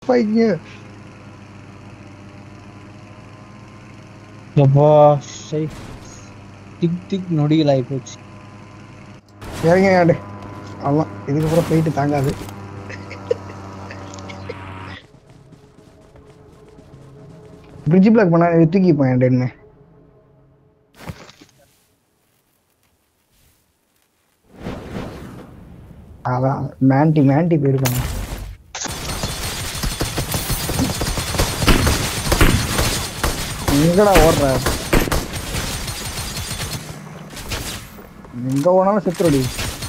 கடுப்பாயிங்க எப்பா சரி tick tick நொடிகள் ஆகி போச்சு இறங்க ஏடு அவ்வளோதான் இதுக்கப்புறம் போயிட்டு தாங்காது பிரிட்ஜ் பிளாக் பண்ணா இது தூக்கி போயேன் டென்னு அதான் மேண்டி மேண்டி போயிருக்காங்க எங்கடா ஓடுற எங்க போனாலும் செத்துருடி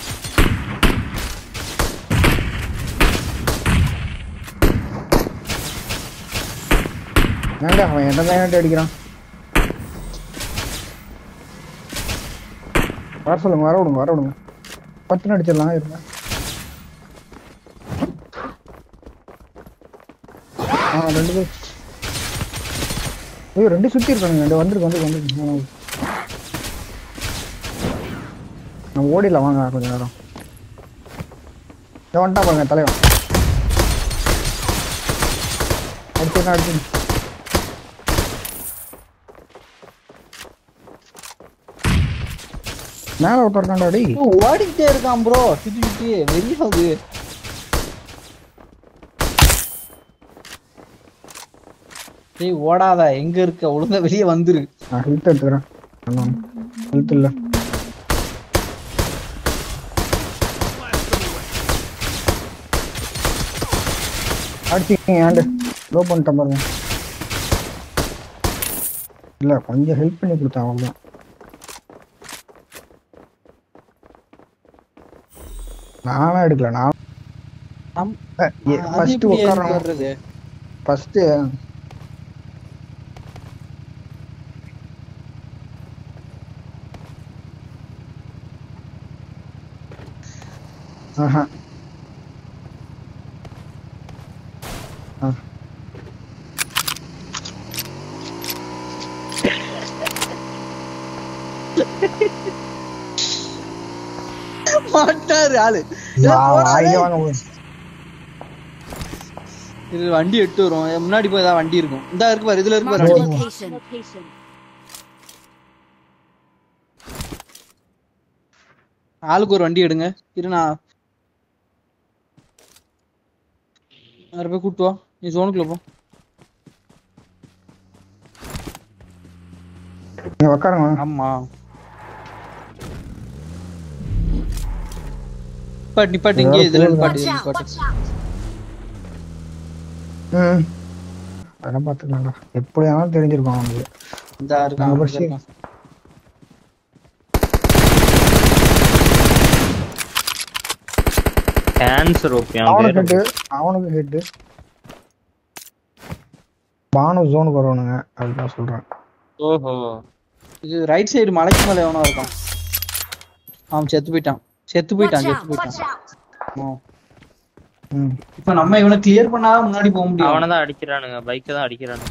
ஏன்டா அவன் என்ன தான் அடிக்கிறான் வர சொல்லுங்க வர விடுங்க வர விடுங்க பத்துன்னு அடிச்சிடலாம் இருங்க ஆ ரெண்டு பேர் ஐயோ ரெண்டு சுத்தி இருக்கானுங்க ரெண்டு வந்துருக்கு வந்து வந்து நான் ஓடிடலாம் வாங்க கொஞ்ச நேரம் இதை வந்துட்டா பாருங்க தலைவன் அடிச்சுனா அடிச்சு மேல விட்டுறான்டா டேய் ஓடிக்கிட்டே இருக்கான் ப்ரோ சுத்தி சுத்தி வெறியாகுது டேய் ஓடாத எங்க இருக்க ஒழுங்கா வெளியே வந்துரு நான் ஹெல்த் எடுத்துக்கிறேன் ஹெல்த் இல்ல அடிச்சிங்க ஆண்டு லோ பண்ணிட்டேன் பாருங்க இல்ல கொஞ்சம் ஹெல்ப் பண்ணி கொடுத்தேன் அவ்வளவுதான் நானா எடுக்கல நான் ஆம். அது ஃபர்ஸ்ட் எப்படி எனக்கு உட்காரணும் வர்றது ஃபர்ஸ்ட் ஆஹா ஆ. மாட்டாரு ஆளு வா- வாயிலே வாங்க போகுது. இது வண்டி எட்டு வரும் முன்னாடி போய் ஏதாவது வண்டி இருக்கும் இந்த இருக்கு பாரு இதுல இருக்கு பாரு Marked a வண்டி location. Location. ஆளுக்கு ஒரு வண்டி எடுங்க இரு நான் வேற போய் கூட்டு வா நீ ஜோனுக்குள்ள போ நீங்க உட்காருங்க ஆமா நிப்பாட்டு நிப்பாட்டு இங்கே இதுல நிப்பாட்டு இதுல நிப்பாட்டு ம் அதெல்லாம் பார்த்துக்கலாம்டா எப்படி ஆனாலும் தெரிஞ்சிருக்கும் அவனுக்கு இந்த இருக்கான் நம்ம இங்க பஸ் இருக்கான். கேன்சர் ஓகே அவனுக்கு ஹெட்டு அவனுக்கு ஹெட்டு பானு ஜோனுக்கு வருவானுங்க அதுதான் சொல்றேன் ஓஹோ இது ரைட் சைடு மலைக்கு மேல எவனோ இருக்கான் அவன் செத்து போயிட்டான் செத்து Watch போயிட்டான் out. செத்து போயிட்டான் Watch out. ஆ. ம் இப்ப நம்ம இவனை கிளியர் பண்ணாதான் முன்னாடி போக முடியும் அவனை தான் அடிக்கிறானுங்க பைக்கை தான் அடிக்கிறானுங்க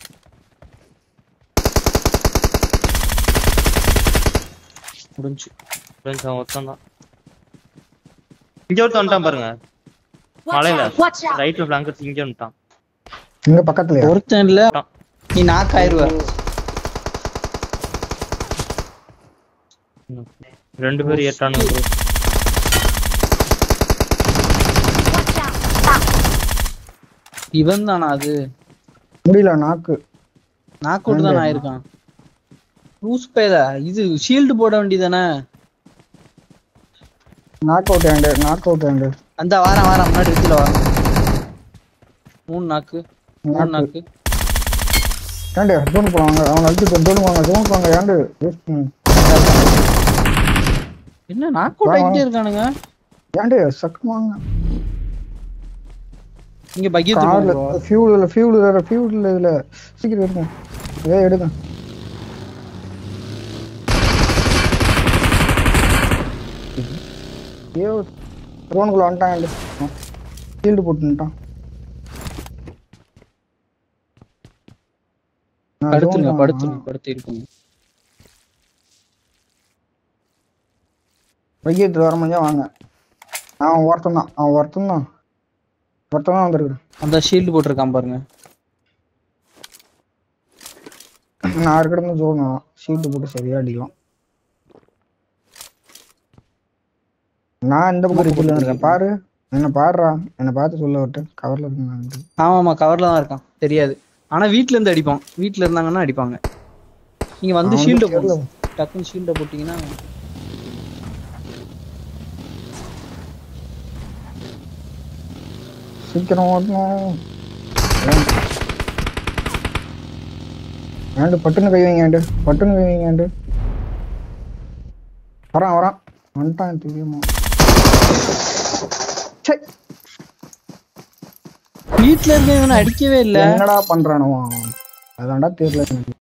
முடிஞ்சு கொஞ்சம் ஒருத்தன் தான் இங்க ஒருத்தன் வந்துட்டான் பாருங்க Watch மலையில out. Watch out. ரைட்ல பிளாங்கர் இங்க வந்துட்டான் இங்க பக்கத்துலயா ஒருத்தன் இல்ல நீ நாக் ஆயிருவ ம். ரெண்டு பேரும் ஏற்றானுங்க bro. Watch out. இவன் தானா அது முடியல நாக்கு நாக் அவுட் தான் ஆயிருக்கான் லூஸ் பேதா இது ஷீல்டு போட வேண்டியதானே knock out hand knock out hand அந்த வாரம் வாரம் முன்னாடி இதுல வா மூணு நாக்கு மூணு நாக்கு ஏண்டு ஜோனுக்கு போவாங்க அவன் அழுத்தி ஜோனுக்கு வாங்க ஜோனுக்கு வாங்க ஏண்டு ம். என்ன நாக் அவுட் ஆகிட்டே இருக்கானுங்க ஏண்டு சக்கு வாங்க இங்க பகிர்ந்து கார்ல போங்க ஃபியூல் இல்ல ஃபியூல் இல்ல ஃபியூல் இல்ல இதுல சீக்கிரம் எடுங்க ஏ எடுங்க ஐயோ ட்ரோனுக்குள்ள வந்துட்டான் ஃபீல்டு போட்டுட்டான் படுத்துருங்க படுத்துருங்க படுத்து இருக்குங்க வைக்கியத்தில் வர முடிஞ்சா வாங்க அவன் ஒருத்தன் தான் அவன் ஒருத்தன் தான் ஒருத்தன் தான் வந்திருக்கு அந்த ஷீல்டு போட்டிருக்கான் பாருங்க நான் இருக்கிறது ஜோன் ஷீல்டு போட்டு சரியா அடிக்கலாம் நான் இந்த பக்கம் ரிப்பில் இருக்கேன் பாரு என்ன பாடுறா என்ன பார்த்து சொல்ல விட்டு கவர்ல இருக்கு ஆமா ஆமா கவர்ல தான் இருக்கான் தெரியாது ஆனா வீட்ல இருந்து அடிப்பான் வீட்ல இருந்தாங்கன்னா அடிப்பாங்க நீங்க வந்து அவன் ஷீல்ட தெரியல. போடுங்க டக்குன்னு ஷீல்ட போட்டீங்கன்னா சீக்கிரம் ஓட்டணும் ஏண்டு பட்டுன்னு கை வைங்க ஏண்டு பட்டுன்னு கை வைங்க ஏண்டு வரான் வரான் வந்துட்டான் தெரியுமா சே வீட்ல இருக்கவன அடிக்கவே இல்ல என்னடா பண்றானோ அவன்? அதான்டா தெரியல எனக்கு